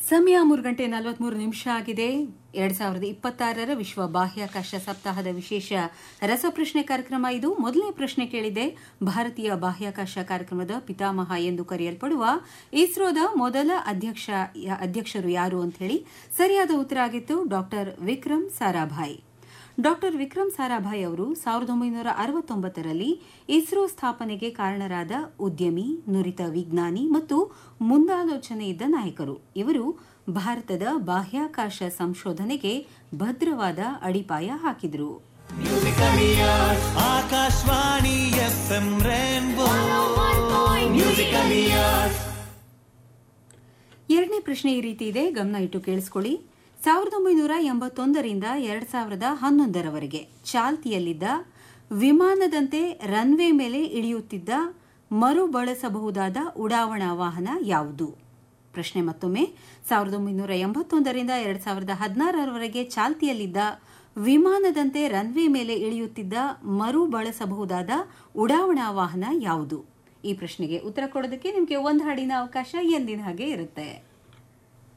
ಸಮಯ ಮೂರು ಗಂಟೆ ನಲವತ್ಮೂರು ನಿಮಿಷ ಆಗಿದೆ ಎರಡ್ ಸಾವಿರದ ಇಪ್ಪತ್ತಾರರ ವಿಶ್ವ ಬಾಹ್ಯಾಕಾಶ ಸಪ್ತಾಹದ ವಿಶೇಷ ರಸಪ್ರಶ್ನೆ ಕಾರ್ಯಕ್ರಮ ಇದು ಮೊದಲನೇ ಪ್ರಶ್ನೆ ಕೇಳಿದೆ ಭಾರತೀಯ ಬಾಹ್ಯಾಕಾಶ ಕಾರ್ಯಕ್ರಮದ ಪಿತಾಮಹ ಎಂದು ಕರೆಯಲ್ಪಡುವ ಇಸ್ರೋದ ಮೊದಲ ಅಧ್ಯಕ್ಷ ಅಧ್ಯಕ್ಷರು ಯಾರು ಅಂತ ಹೇಳಿ ಸರಿಯಾದ ಉತ್ತರ ಆಗಿತ್ತು ಡಾಕ್ಟರ್ ವಿಕ್ರಮ್ ಸಾರಾಭಾಯ್ ಡಾಕ್ಟರ್ ವಿಕ್ರಮ್ ಸಾರಾಭಾಯ್ ಅವರು ಸಾವಿರದ ಒಂಬೈನೂರ ಅರವತ್ತೊಂಬತ್ತರಲ್ಲಿ ಇಸ್ರೋ ಸ್ಥಾಪನೆಗೆ ಕಾರಣರಾದ ಉದ್ಯಮಿ ನುರಿತ ವಿಜ್ಞಾನಿ ಮತ್ತು ಮುಂದಾಲೋಚನೆ ಇದ್ದ ನಾಯಕರು ಇವರು ಭಾರತದ ಬಾಹ್ಯಾಕಾಶ ಸಂಶೋಧನೆಗೆ ಭದ್ರವಾದ ಅಡಿಪಾಯ ಹಾಕಿದರು Akashvani F M rainbow musical years ಎರಡನೇ ಪ್ರಶ್ನೆ ಈ ರೀತಿ ಇದೆ ಗಮನ ಇಟ್ಟು ಕೇಳಿಸ್ಕೊಳ್ಳಿ ಸಾವಿರದ ಒಂಬೈನೂರ ಎಂಬತ್ತೊಂದರಿಂದ ಎರಡ್ ಸಾವಿರದ ಹನ್ನೊಂದರವರೆಗೆ ಚಾಲ್ತಿಯಲ್ಲಿದ್ದ ವಿಮಾನದಂತೆ ರನ್ವೇ ಮೇಲೆ ಇಳಿಯುತ್ತಿದ್ದ ಮರುಬಳಸಬಹುದಾದ ಉಡಾವಣಾ ವಾಹನ ಯಾವುದು ಪ್ರಶ್ನೆ ಮತ್ತೊಮ್ಮೆ ಸಾವಿರದ ಒಂಬೈನೂರ ಎಂಬತ್ತೊಂದರಿಂದ ಎರಡ್ ಸಾವಿರದ ಹದಿನಾರರವರೆಗೆ ಚಾಲ್ತಿಯಲ್ಲಿದ್ದ ವಿಮಾನದಂತೆ ರನ್ವೇ ಮೇಲೆ ಇಳಿಯುತ್ತಿದ್ದ ಮರು ಬಳಸಬಹುದಾದ ಉಡಾವಣಾ ವಾಹನ ಯಾವುದು ಈ ಪ್ರಶ್ನೆಗೆ ಉತ್ತರ ಕೊಡೋದಕ್ಕೆ ನಿಮಗೆ ಒಂದು ಹಾಡಿನ ಅವಕಾಶ ಎಂದಿನ ಹಾಗೆ ಇರುತ್ತೆ